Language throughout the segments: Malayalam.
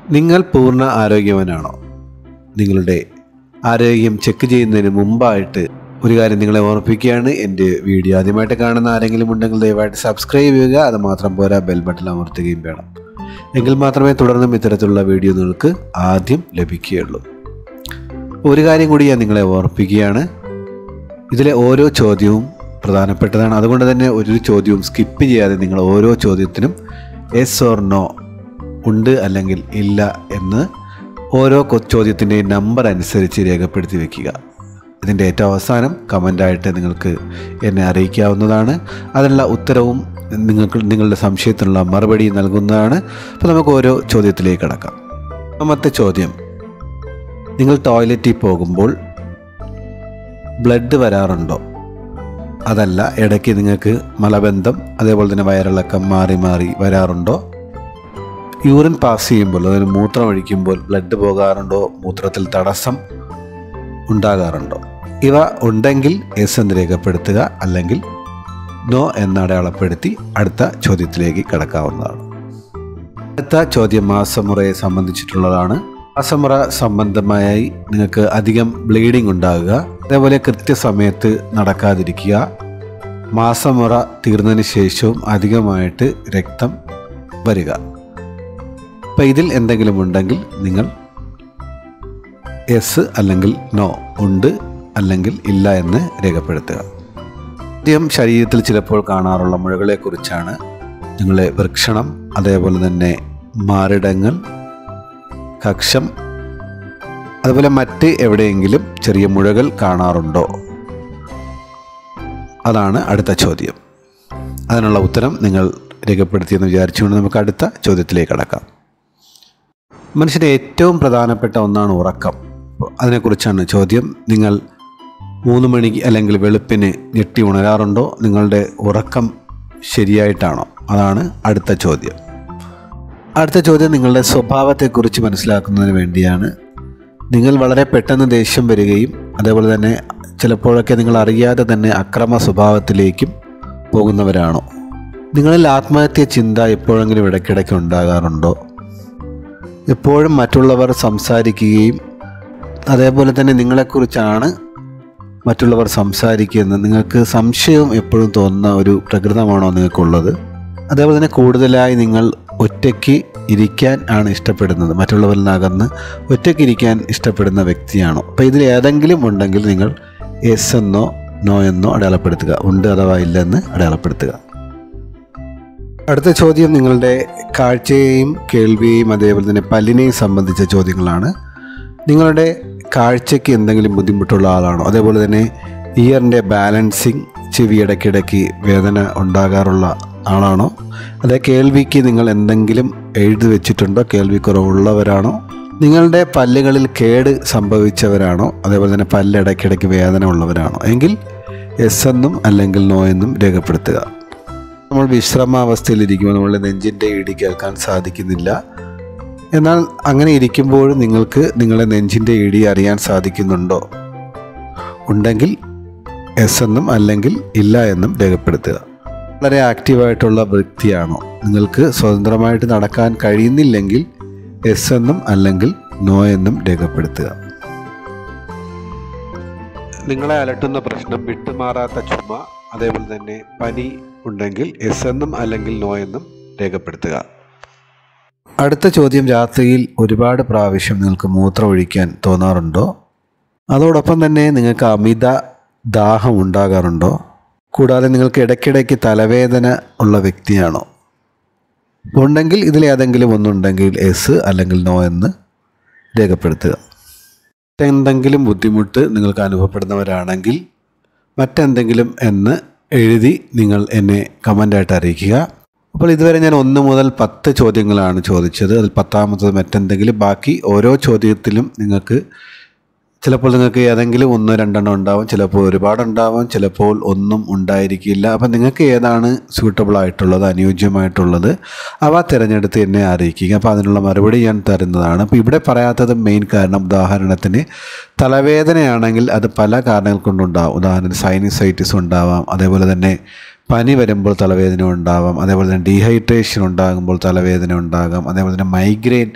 നിങ്ങൾ പൂർണ്ണ ആരോഗ്യവാനാണോ നിങ്ങളുടെ ആരോഗ്യം ചെക്ക് ചെയ്യുന്നതിന് മുമ്പായിട്ട് ഒരു കാര്യം നിങ്ങളെ ഓർമ്മിപ്പിക്കുകയാണ് എൻ്റെ വീഡിയോ ആദ്യമായിട്ട് കാണുന്ന ആരെങ്കിലും ഉണ്ടെങ്കിൽ ദയവായിട്ട് സബ്സ്ക്രൈബ് ചെയ്യുക അത് മാത്രം പോരാ ബെൽ ബട്ടൺ അമർത്തുകയും വേണം എങ്കിൽ മാത്രമേ തുടർന്നും ഇത്തരത്തിലുള്ള വീഡിയോ നിങ്ങൾക്ക് ആദ്യം ലഭിക്കുകയുള്ളൂ ഒരു കാര്യം കൂടി ഞാൻ നിങ്ങളെ ഓർമ്മിപ്പിക്കുകയാണ് ഇതിലെ ഓരോ ചോദ്യവും പ്രധാനപ്പെട്ടതാണ് അതുകൊണ്ട് തന്നെ ഒരു ചോദ്യവും സ്കിപ്പ് ചെയ്യാതെ നിങ്ങൾ ഓരോ ചോദ്യത്തിനും എസ് ഓർ നോ ഉണ്ട് അല്ലെങ്കിൽ ഇല്ല എന്ന് ഓരോ കൊ- ചോദ്യത്തിൻ്റെയും നമ്പർ അനുസരിച്ച് രേഖപ്പെടുത്തി വെക്കുക ഇതിൻ്റെ ഏറ്റവും അവസാനം കമൻ്റായിട്ട് നിങ്ങൾക്ക് എന്നെ അറിയിക്കാവുന്നതാണ് അതിനുള്ള ഉത്തരവും നിങ്ങൾക്ക് നിങ്ങളുടെ സംശയത്തിനുള്ള മറുപടി നൽകുന്നതാണ് അപ്പോൾ നമുക്ക് ഓരോ ചോദ്യത്തിലേക്ക് കടക്കാം ഒന്നാമത്തെ ചോദ്യം നിങ്ങൾ ടോയ്ലറ്റിൽ പോകുമ്പോൾ ബ്ലഡ് വരാറുണ്ടോ അതല്ല ഇടയ്ക്ക് നിങ്ങൾക്ക് മലബന്ധം അതേപോലെ തന്നെ വയറിളക്കം മാറി മാറി വരാറുണ്ടോ യൂറിൻ പാസ് ചെയ്യുമ്പോൾ അതായത് മൂത്രം ഒഴിക്കുമ്പോൾ ബ്ലഡ് പോകാറുണ്ടോ മൂത്രത്തിൽ തടസ്സം ഉണ്ടാകാറുണ്ടോ ഇവ ഉണ്ടെങ്കിൽ എസ് എന്ന് രേഖപ്പെടുത്തുക അല്ലെങ്കിൽ നോ എന്ന് അടയാളപ്പെടുത്തി അടുത്ത ചോദ്യത്തിലേക്ക് കടക്കാവുന്നതാണ് അടുത്ത ചോദ്യം മാസമുറയെ സംബന്ധിച്ചിട്ടുള്ളതാണ് മാസമുറ സംബന്ധമായി നിങ്ങൾക്ക് അധികം ബ്ലീഡിംഗ് ഉണ്ടാകുക അതേപോലെ കൃത്യസമയത്ത് നടക്കാതിരിക്കുക മാസമുറ തീർന്നതിന് ശേഷവും അധികമായിട്ട് രക്തം വരിക അപ്പം ഇതിൽ എന്തെങ്കിലും ഉണ്ടെങ്കിൽ നിങ്ങൾ എസ് അല്ലെങ്കിൽ നോ ഉണ്ട് അല്ലെങ്കിൽ ഇല്ല എന്ന് രേഖപ്പെടുത്തുക ആദ്യം ശരീരത്തിൽ ചിലപ്പോൾ കാണാറുള്ള മുഴകളെക്കുറിച്ചാണ് നിങ്ങളെ വൃക്ഷണം അതേപോലെ തന്നെ മാറിടങ്ങൾ കക്ഷം അതുപോലെ മറ്റ് എവിടെയെങ്കിലും ചെറിയ മുഴകൾ കാണാറുണ്ടോ അതാണ് അടുത്ത ചോദ്യം അതിനുള്ള ഉത്തരം നിങ്ങൾ രേഖപ്പെടുത്തിയെന്ന് വിചാരിച്ചുകൊണ്ട് നമുക്ക് അടുത്ത ചോദ്യത്തിലേക്ക് കടക്കാം മനുഷ്യൻ്റെ ഏറ്റവും പ്രധാനപ്പെട്ട ഒന്നാണ് ഉറക്കം അപ്പോൾ അതിനെക്കുറിച്ചാണ് ചോദ്യം നിങ്ങൾ മൂന്ന് മണിക്ക് അല്ലെങ്കിൽ വെളുപ്പിന് ഞെട്ടി ഉണരാറുണ്ടോ നിങ്ങളുടെ ഉറക്കം ശരിയായിട്ടാണോ അതാണ് അടുത്ത ചോദ്യം അടുത്ത ചോദ്യം നിങ്ങളുടെ സ്വഭാവത്തെക്കുറിച്ച് മനസ്സിലാക്കുന്നതിന് വേണ്ടിയാണ് നിങ്ങൾ വളരെ പെട്ടെന്ന് ദേഷ്യം വരികയും അതേപോലെ തന്നെ ചിലപ്പോഴൊക്കെ നിങ്ങൾ അറിയാതെ തന്നെ അക്രമ സ്വഭാവത്തിലേക്കും പോകുന്നവരാണോ നിങ്ങളിൽ ആത്മഹത്യ ചിന്ത എപ്പോഴെങ്കിലും ഇടയ്ക്കിടയ്ക്ക് ഉണ്ടാകാറുണ്ടോ എപ്പോഴും മറ്റുള്ളവർ സംസാരിക്കുകയും അതേപോലെ തന്നെ നിങ്ങളെക്കുറിച്ചാണ് മറ്റുള്ളവർ സംസാരിക്കുന്നത് നിങ്ങൾക്ക് സംശയവും എപ്പോഴും തോന്നുന്ന ഒരു പ്രകൃതമാണോ നിങ്ങൾക്കുള്ളത് അതേപോലെ തന്നെ കൂടുതലായി നിങ്ങൾ ഒറ്റയ്ക്ക് ഇരിക്കാൻ ആണ് ഇഷ്ടപ്പെടുന്നത് മറ്റുള്ളവരിൽ നിന്ന് അകന്ന് ഒറ്റയ്ക്ക് ഇരിക്കാൻ ഇഷ്ടപ്പെടുന്ന വ്യക്തിയാണോ അപ്പോൾ ഇതിൽ ഏതെങ്കിലും ഉണ്ടെങ്കിൽ നിങ്ങൾ എസ് എന്നോ നോ എന്നോ അടയാളപ്പെടുത്തുക ഉണ്ട് അഥവാ ഇല്ലെന്ന് അടയാളപ്പെടുത്തുക അടുത്ത ചോദ്യം നിങ്ങളുടെ കാഴ്ചയെയും കേൾവിയെയും അതേപോലെ തന്നെ പല്ലിനെയും സംബന്ധിച്ച ചോദ്യങ്ങളാണ് നിങ്ങളുടെ കാഴ്ചയ്ക്ക് എന്തെങ്കിലും ബുദ്ധിമുട്ടുള്ള ആളാണോ അതേപോലെ തന്നെ ഇയറിൻ്റെ ബാലൻസിങ് ചെവി ഇടയ്ക്കിടയ്ക്ക് വേദന ഉണ്ടാകാറുള്ള ആളാണോ അതേ കേൾവിക്ക് നിങ്ങൾ എന്തെങ്കിലും എഴുതി വെച്ചിട്ടുണ്ടോ കേൾവി കുറവുള്ളവരാണോ നിങ്ങളുടെ പല്ലുകളിൽ കേട് സംഭവിച്ചവരാണോ അതേപോലെ തന്നെ പല്ല് ഇടയ്ക്കിടയ്ക്ക് വേദന ഉള്ളവരാണോ എങ്കിൽ എസ് എന്നും അല്ലെങ്കിൽ നോ എന്നും രേഖപ്പെടുത്തുക നമ്മൾ വിശ്രമാവസ്ഥയിലിരിക്കുമ്പോൾ നമ്മളുടെ നെഞ്ചിൻ്റെ ഇടി കേൾക്കാൻ സാധിക്കുന്നില്ല എന്നാൽ അങ്ങനെ ഇരിക്കുമ്പോഴും നിങ്ങൾക്ക് നിങ്ങളുടെ നെഞ്ചിൻ്റെ ഇടി അറിയാൻ സാധിക്കുന്നുണ്ടോ ഉണ്ടെങ്കിൽ എസ് എന്നും അല്ലെങ്കിൽ ഇല്ല എന്നും രേഖപ്പെടുത്തുക വളരെ ആക്റ്റീവായിട്ടുള്ള വ്യക്തിയാണോ നിങ്ങൾക്ക് സ്വതന്ത്രമായിട്ട് നടക്കാൻ കഴിയുന്നില്ലെങ്കിൽ എസ് എന്നും അല്ലെങ്കിൽ നോ എന്നും രേഖപ്പെടുത്തുക നിങ്ങളെ അലട്ടുന്ന പ്രശ്നം വിട്ടുമാറാത്ത ചുമ അതേപോലെ തന്നെ പനി ഉണ്ടെങ്കിൽ എസ് എന്നും അല്ലെങ്കിൽ നോ എന്നും രേഖപ്പെടുത്തുക അടുത്ത ചോദ്യം രാത്രിയിൽ ഒരുപാട് പ്രാവശ്യം നിങ്ങൾക്ക് മൂത്രം ഒഴിക്കാൻ തോന്നാറുണ്ടോ അതോടൊപ്പം തന്നെ നിങ്ങൾക്ക് അമിത ദാഹം ഉണ്ടാകാറുണ്ടോ കൂടാതെ നിങ്ങൾക്ക് ഇടയ്ക്കിടയ്ക്ക് തലവേദന ഉള്ള വ്യക്തിയാണോ ഉണ്ടെങ്കിൽ ഇതിലേതെങ്കിലും ഒന്നുണ്ടെങ്കിൽ എസ് അല്ലെങ്കിൽ നോ എന്ന് രേഖപ്പെടുത്തുക എന്തെങ്കിലും ബുദ്ധിമുട്ട് നിങ്ങൾക്ക് അനുഭവപ്പെടുന്നവരാണെങ്കിൽ മറ്റെന്തെങ്കിലും എന്ന് എഴുതി നിങ്ങൾ എന്നെ കമൻ്റായിട്ട് അറിയിക്കുക അപ്പോൾ ഇതുവരെ ഞാൻ ഒന്ന് മുതൽ പത്ത് ചോദ്യങ്ങളാണ് ചോദിച്ചത് അതിൽ പത്താമത്തത് മറ്റെന്തെങ്കിലും ബാക്കി ഓരോ ചോദ്യത്തിലും നിങ്ങൾക്ക് ചിലപ്പോൾ നിങ്ങൾക്ക് ഏതെങ്കിലും ഒന്നോ രണ്ടെണ്ണം ഉണ്ടാവും ചിലപ്പോൾ ഒരുപാടുണ്ടാവും ചിലപ്പോൾ ഒന്നും ഉണ്ടായിരിക്കില്ല അപ്പം നിങ്ങൾക്ക് ഏതാണ് സ്യൂട്ടബിൾ ആയിട്ടുള്ളത് അനുയോജ്യമായിട്ടുള്ളത് അവ തിരഞ്ഞെടുത്ത് എന്നെ അറിയിക്കുക അപ്പോൾ അതിനുള്ള മറുപടി ഞാൻ തരുന്നതാണ് അപ്പോൾ ഇവിടെ പറയാത്തത് മെയിൻ കാരണം ഉദാഹരണത്തിന് തലവേദനയാണെങ്കിൽ അത് പല കാരണങ്ങൾ കൊണ്ടുണ്ടാവും ഉദാഹരണത്തിന് സൈനിസൈറ്റിസ് ഉണ്ടാവാം അതേപോലെ തന്നെ പനി വരുമ്പോൾ തലവേദന ഉണ്ടാവാം അതേപോലെ തന്നെ ഡീഹൈഡ്രേഷൻ ഉണ്ടാകുമ്പോൾ തലവേദന ഉണ്ടാകാം അതേപോലെ തന്നെ മൈഗ്രെയിൻ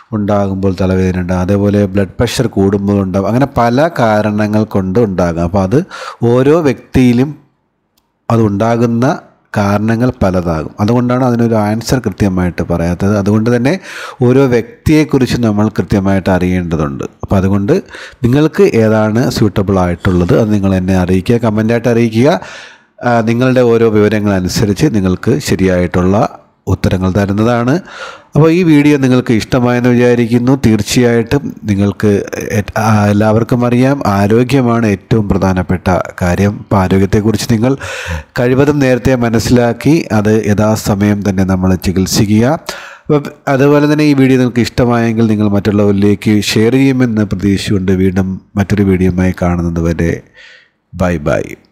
ഉണ്ടാകുമ്പോൾ തലവേദന ഉണ്ടാകും അതേപോലെ ബ്ലഡ് പ്രഷർ കൂടുമ്പോൾ ഉണ്ടാകും അങ്ങനെ പല കാരണങ്ങൾ കൊണ്ട് ഉണ്ടാകാം അപ്പോൾ അത് ഓരോ വ്യക്തിയിലും അതുണ്ടാകുന്ന കാരണങ്ങൾ പലതാകും അതുകൊണ്ടാണ് അതിനൊരു ആൻസർ കൃത്യമായിട്ട് പറയാത്തത് അതുകൊണ്ട് തന്നെ ഓരോ വ്യക്തിയെക്കുറിച്ച് നമ്മൾ കൃത്യമായിട്ട് അറിയേണ്ടതുണ്ട് അപ്പോൾ അതുകൊണ്ട് നിങ്ങൾക്ക് ഏതാണ് സ്യൂട്ടബിൾ ആയിട്ടുള്ളത് അത് നിങ്ങൾ എന്നെ അറിയിക്കുക കമൻ്റായിട്ട് അറിയിക്കുക ആ, നിങ്ങളുടെ ഓരോ വിവരങ്ങളനുസരിച്ച് നിങ്ങൾക്ക് ശരിയായിട്ടുള്ള ഉത്തരങ്ങൾ തരുന്നതാണ് അപ്പോൾ ഈ വീഡിയോ നിങ്ങൾക്ക് ഇഷ്ടമായെന്ന് വിചാരിക്കുന്നു തീർച്ചയായിട്ടും നിങ്ങൾക്ക് എ- ആ, എല്ലാവർക്കും അറിയാം ആരോഗ്യമാണ് ഏറ്റവും പ്രധാനപ്പെട്ട കാര്യം അപ്പോൾ ആരോഗ്യത്തെക്കുറിച്ച് നിങ്ങൾ കഴിവതും നേരത്തെ മനസ്സിലാക്കി അത് യഥാസമയം തന്നെ നമ്മൾ ചികിത്സിക്കുക അപ്പോൾ അതുപോലെ തന്നെ ഈ വീഡിയോ നിങ്ങൾക്ക് ഇഷ്ടമായെങ്കിൽ നിങ്ങൾ മറ്റുള്ളവരിലേക്ക് ഷെയർ ചെയ്യുമെന്ന് പ്രതീക്ഷിച്ചുകൊണ്ട് വീണ്ടും മറ്റൊരു വീഡിയോയുമായി കാണുന്നത് വരെ ബൈ ബൈ